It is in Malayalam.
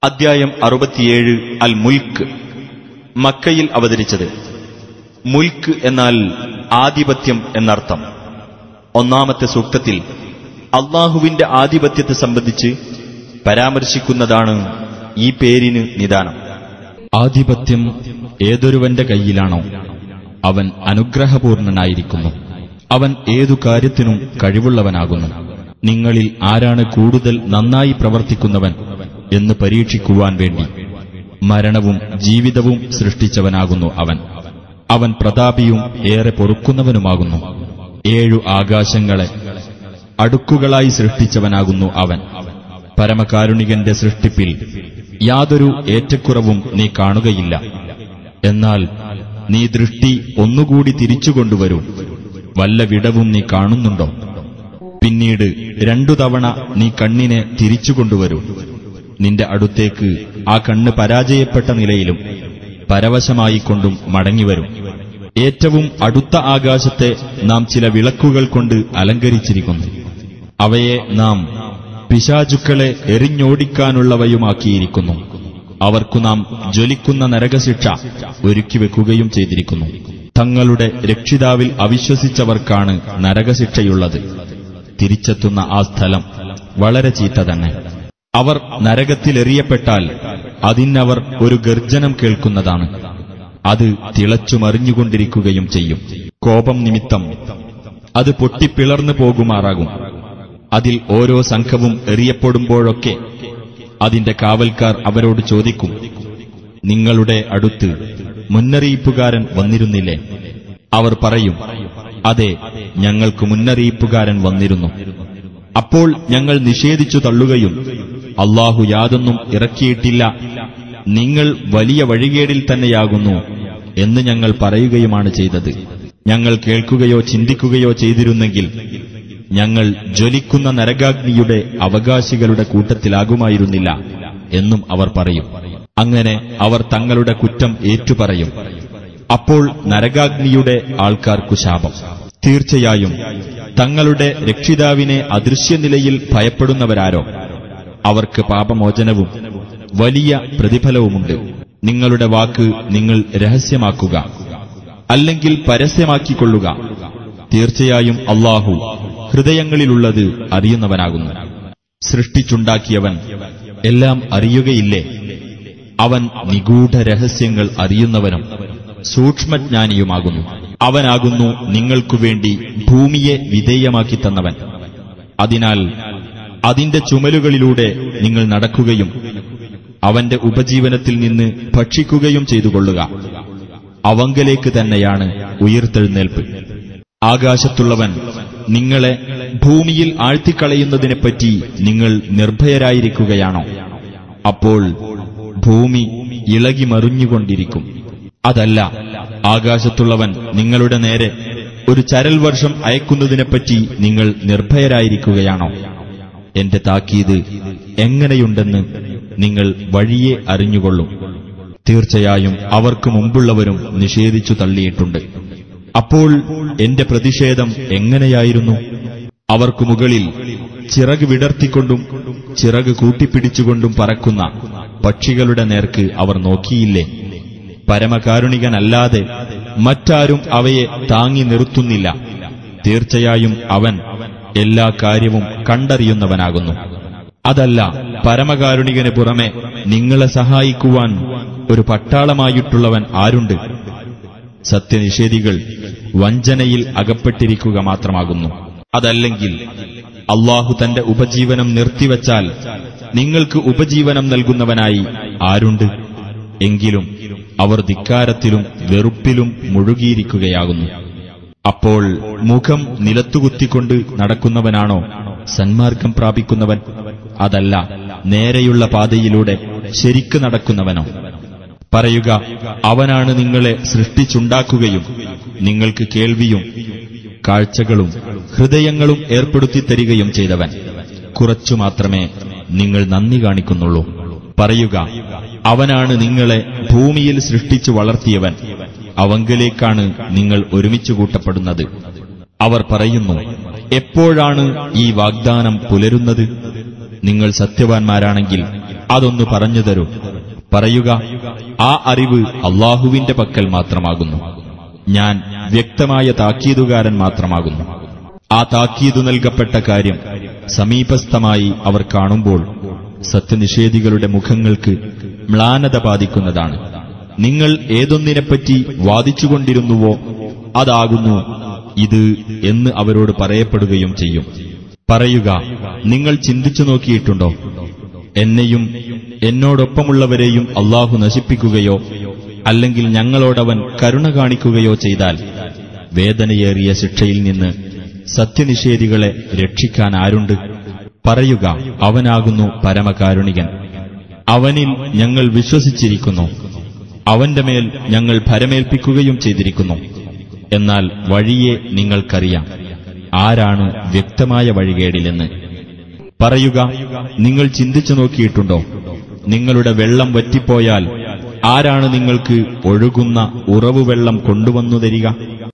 അദ്ധ്യായം അറുപത്തിയേഴ് അൽ മുൽക്ക് മക്കയിൽ അവതരിച്ചത് മുൽക്ക് എന്നാൽ ആധിപത്യം എന്നർത്ഥം ഒന്നാമത്തെ സൂക്തത്തിൽ അള്ളാഹുവിന്റെ ആധിപത്യത്തെ സംബന്ധിച്ച് പരാമർശിക്കുന്നതാണ് ഈ പേരിന് നിദാനം ആധിപത്യം ഏതൊരുവന്റെ കയ്യിലാണോ അവൻ അനുഗ്രഹപൂർണനായിരിക്കുന്നു അവൻ ഏതു കാര്യത്തിനും കഴിവുള്ളവനാകുന്നു നിങ്ങളിൽ ആരാണ് കൂടുതൽ നന്നായി പ്രവർത്തിക്കുന്നവൻ എന്ന് പരീക്ഷിക്കുവാൻ വേണ്ടി മരണവും ജീവിതവും സൃഷ്ടിച്ചവനാകുന്നു അവൻ അവൻ പ്രതാപിയും ഏറെ പൊറുക്കുന്നവനുമാകുന്നു ഏഴു ആകാശങ്ങളെ അടുക്കുകളായി സൃഷ്ടിച്ചവനാകുന്നു അവൻ പരമകാരുണികന്റെ സൃഷ്ടിപ്പിൽ യാതൊരു ഏറ്റക്കുറവും നീ കാണുകയില്ല എന്നാൽ നീ ദൃഷ്ടി ഒന്നുകൂടി തിരിച്ചുകൊണ്ടുവരൂ വല്ല വിടവും നീ കാണുന്നുണ്ടോ പിന്നീട് രണ്ടു തവണ നീ കണ്ണിനെ തിരിച്ചുകൊണ്ടുവരൂ നിന്റെ അടുത്തേക്ക് ആ കണ്ണ് പരാജയപ്പെട്ട നിലയിലും പരവശമായിക്കൊണ്ടും മടങ്ങിവരും ഏറ്റവും അടുത്ത ആകാശത്തെ നാം ചില വിളക്കുകൾ കൊണ്ട് അലങ്കരിച്ചിരിക്കുന്നു അവയെ നാം പിശാചുക്കളെ എറിഞ്ഞോടിക്കാനുള്ളവയുമാക്കിയിരിക്കുന്നു അവർക്കു നാം ജ്വലിക്കുന്ന നരകശിക്ഷ ഒരുക്കിവെക്കുകയും ചെയ്തിരിക്കുന്നു തങ്ങളുടെ രക്ഷിതാവിൽ അവിശ്വസിച്ചവർക്കാണ് നരകശിക്ഷയുള്ളത് തിരിച്ചെത്തുന്ന ആ സ്ഥലം വളരെ ചീത്ത തന്നെ അവർ നരകത്തിലെറിയപ്പെട്ടാൽ അതിനവർ ഒരു ഗർജനം കേൾക്കുന്നതാണ് അത് തിളച്ചുമറിഞ്ഞുകൊണ്ടിരിക്കുകയും ചെയ്യും കോപം നിമിത്തം അത് പൊട്ടിപ്പിളർന്നു പോകുമാറാകും അതിൽ ഓരോ സംഘവും എറിയപ്പെടുമ്പോഴൊക്കെ അതിന്റെ കാവൽക്കാർ അവരോട് ചോദിക്കും നിങ്ങളുടെ അടുത്ത് മുന്നറിയിപ്പുകാരൻ വന്നിരുന്നില്ലേ അവർ പറയും അതെ ഞങ്ങൾക്ക് മുന്നറിയിപ്പുകാരൻ വന്നിരുന്നു അപ്പോൾ ഞങ്ങൾ നിഷേധിച്ചു തള്ളുകയും അള്ളാഹു യാതൊന്നും ഇറക്കിയിട്ടില്ല നിങ്ങൾ വലിയ വഴികേടിൽ തന്നെയാകുന്നു എന്ന് ഞങ്ങൾ പറയുകയുമാണ് ചെയ്തത് ഞങ്ങൾ കേൾക്കുകയോ ചിന്തിക്കുകയോ ചെയ്തിരുന്നെങ്കിൽ ഞങ്ങൾ ജ്വലിക്കുന്ന നരകാഗ്നിയുടെ അവകാശികളുടെ കൂട്ടത്തിലാകുമായിരുന്നില്ല എന്നും അവർ പറയും അങ്ങനെ അവർ തങ്ങളുടെ കുറ്റം ഏറ്റുപറയും അപ്പോൾ നരകാഗ്നിയുടെ ആൾക്കാർക്കു ശാപം തീർച്ചയായും തങ്ങളുടെ രക്ഷിതാവിനെ അദൃശ്യനിലയിൽ ഭയപ്പെടുന്നവരാരോ അവർക്ക് പാപമോചനവും വലിയ പ്രതിഫലവുമുണ്ട് നിങ്ങളുടെ വാക്ക് നിങ്ങൾ രഹസ്യമാക്കുക അല്ലെങ്കിൽ പരസ്യമാക്കിക്കൊള്ളുക തീർച്ചയായും അള്ളാഹു ഹൃദയങ്ങളിലുള്ളത് അറിയുന്നവനാകുന്നു സൃഷ്ടിച്ചുണ്ടാക്കിയവൻ എല്ലാം അറിയുകയില്ലേ അവൻ നിഗൂഢ രഹസ്യങ്ങൾ അറിയുന്നവനും സൂക്ഷ്മജ്ഞാനിയുമാകുന്നു അവനാകുന്നു നിങ്ങൾക്കുവേണ്ടി ഭൂമിയെ വിധേയമാക്കി തന്നവൻ അതിനാൽ അതിന്റെ ചുമലുകളിലൂടെ നിങ്ങൾ നടക്കുകയും അവന്റെ ഉപജീവനത്തിൽ നിന്ന് ഭക്ഷിക്കുകയും ചെയ്തുകൊള്ളുക അവങ്കലേക്ക് തന്നെയാണ് ഉയർത്തെഴുന്നേൽപ്പ് ആകാശത്തുള്ളവൻ നിങ്ങളെ ഭൂമിയിൽ ആഴ്ത്തിക്കളയുന്നതിനെപ്പറ്റി നിങ്ങൾ നിർഭയരായിരിക്കുകയാണോ അപ്പോൾ ഭൂമി ഇളകി മറിഞ്ഞുകൊണ്ടിരിക്കും അതല്ല ആകാശത്തുള്ളവൻ നിങ്ങളുടെ നേരെ ഒരു ചരൽ വർഷം അയക്കുന്നതിനെപ്പറ്റി നിങ്ങൾ നിർഭയരായിരിക്കുകയാണോ എന്റെ താക്കീത് എങ്ങനെയുണ്ടെന്ന് നിങ്ങൾ വഴിയെ അറിഞ്ഞുകൊള്ളും തീർച്ചയായും അവർക്ക് മുമ്പുള്ളവരും നിഷേധിച്ചു തള്ളിയിട്ടുണ്ട് അപ്പോൾ എന്റെ പ്രതിഷേധം എങ്ങനെയായിരുന്നു അവർക്കു മുകളിൽ ചിറക് വിടർത്തിക്കൊണ്ടും ചിറക് കൂട്ടിപ്പിടിച്ചുകൊണ്ടും പറക്കുന്ന പക്ഷികളുടെ നേർക്ക് അവർ നോക്കിയില്ലേ പരമകാരുണികനല്ലാതെ മറ്റാരും അവയെ താങ്ങി നിർത്തുന്നില്ല തീർച്ചയായും അവൻ എല്ലാ കാര്യവും കണ്ടറിയുന്നവനാകുന്നു അതല്ല പരമകാരുണികന് പുറമെ നിങ്ങളെ സഹായിക്കുവാൻ ഒരു പട്ടാളമായിട്ടുള്ളവൻ ആരുണ്ട് സത്യനിഷേധികൾ വഞ്ചനയിൽ അകപ്പെട്ടിരിക്കുക മാത്രമാകുന്നു അതല്ലെങ്കിൽ അള്ളാഹു തന്റെ ഉപജീവനം നിർത്തിവച്ചാൽ നിങ്ങൾക്ക് ഉപജീവനം നൽകുന്നവനായി ആരുണ്ട് എങ്കിലും അവർ ധിക്കാരത്തിലും വെറുപ്പിലും മുഴുകിയിരിക്കുകയാകുന്നു അപ്പോൾ മുഖം നിലത്തുകുത്തിക്കൊണ്ട് നടക്കുന്നവനാണോ സന്മാർഗം പ്രാപിക്കുന്നവൻ അതല്ല നേരെയുള്ള പാതയിലൂടെ ശരിക്ക് നടക്കുന്നവനോ പറയുക അവനാണ് നിങ്ങളെ സൃഷ്ടിച്ചുണ്ടാക്കുകയും നിങ്ങൾക്ക് കേൾവിയും കാഴ്ചകളും ഹൃദയങ്ങളും ഏർപ്പെടുത്തി തരികയും ചെയ്തവൻ കുറച്ചു മാത്രമേ നിങ്ങൾ നന്ദി കാണിക്കുന്നുള്ളൂ പറയുക അവനാണ് നിങ്ങളെ ഭൂമിയിൽ സൃഷ്ടിച്ചു വളർത്തിയവൻ അവങ്കലേക്കാണ് നിങ്ങൾ ഒരുമിച്ചു കൂട്ടപ്പെടുന്നത് അവർ പറയുന്നു എപ്പോഴാണ് ഈ വാഗ്ദാനം പുലരുന്നത് നിങ്ങൾ സത്യവാൻമാരാണെങ്കിൽ അതൊന്നു പറഞ്ഞു തരൂ പറയുക ആ അറിവ് അള്ളാഹുവിന്റെ പക്കൽ മാത്രമാകുന്നു ഞാൻ വ്യക്തമായ താക്കീതുകാരൻ മാത്രമാകുന്നു ആ താക്കീതു നൽകപ്പെട്ട കാര്യം സമീപസ്ഥമായി അവർ കാണുമ്പോൾ സത്യനിഷേധികളുടെ മുഖങ്ങൾക്ക് മ്ലാനത ബാധിക്കുന്നതാണ് നിങ്ങൾ ഏതൊന്നിനെപ്പറ്റി വാദിച്ചുകൊണ്ടിരുന്നുവോ അതാകുന്നു ഇത് എന്ന് അവരോട് പറയപ്പെടുകയും ചെയ്യും പറയുക നിങ്ങൾ ചിന്തിച്ചു നോക്കിയിട്ടുണ്ടോ എന്നെയും എന്നോടൊപ്പമുള്ളവരെയും അള്ളാഹു നശിപ്പിക്കുകയോ അല്ലെങ്കിൽ ഞങ്ങളോടവൻ കരുണ കാണിക്കുകയോ ചെയ്താൽ വേദനയേറിയ ശിക്ഷയിൽ നിന്ന് സത്യനിഷേധികളെ രക്ഷിക്കാൻ ആരുണ്ട് പറയുക അവനാകുന്നു പരമകാരുണികൻ അവനിൽ ഞങ്ങൾ വിശ്വസിച്ചിരിക്കുന്നു അവന്റെ മേൽ ഞങ്ങൾ ഭരമേൽപ്പിക്കുകയും ചെയ്തിരിക്കുന്നു എന്നാൽ വഴിയെ നിങ്ങൾക്കറിയാം ആരാണ് വ്യക്തമായ വഴികേടിലെന്ന് പറയുക നിങ്ങൾ ചിന്തിച്ചു നോക്കിയിട്ടുണ്ടോ നിങ്ങളുടെ വെള്ളം വറ്റിപ്പോയാൽ ആരാണ് നിങ്ങൾക്ക് ഒഴുകുന്ന ഉറവുവെള്ളം കൊണ്ടുവന്നു തരിക